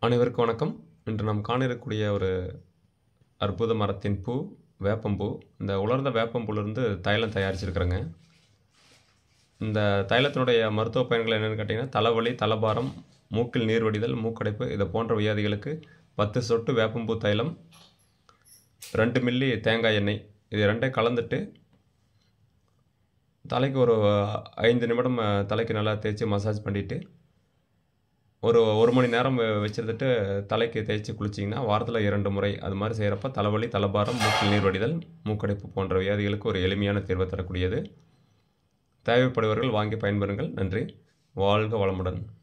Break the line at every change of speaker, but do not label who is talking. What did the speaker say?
அனைவருக்கும் வணக்கம் இன்று நாம் காண இருக்கக்கூடிய ஒரு அற்புத மரத்தின் பூ வேப்பம்பூ இந்த உலர்ந்த வேப்பம்பூலேருந்து தைலம் தயாரிச்சிருக்கிறேங்க இந்த தைலத்தினுடைய மருத்துவ பயன்கள் என்னென்னு கேட்டிங்கன்னா தலைவலி தலபாரம் மூக்கில் நீர் வடிதல் மூக்கடைப்பு இதை போன்ற வியாதிகளுக்கு பத்து சொட்டு வேப்பம்பூ தைலம் ரெண்டு மில்லி தேங்காய் எண்ணெய் இது ரெண்டையும் கலந்துட்டு தலைக்கு ஒரு ஐந்து நிமிடம் அஹ், தலைக்கு நல்லா தேய்ச்சி மசாஜ் பண்ணிவிட்டு ஒரு ஒரு மணி நேரம் வ- வச்சிருந்துட்டு தலைக்கு தேய்ச்சி குளிச்சிங்கன்னா வாரத்தில் இரண்டு முறை அது மாதிரி செய்கிறப்ப தலைவலி தலபாரம் மூக்கில் நீர் வடிதல் மூக்கடைப்பு போன்ற வியாதிகளுக்கு ஒரு எளிமையான தீர்வை தரக்கூடியது தேவைப்படுபவர்கள் வாங்கி பயன்பெறுங்கள் நன்றி வாழ்க வளமுடன்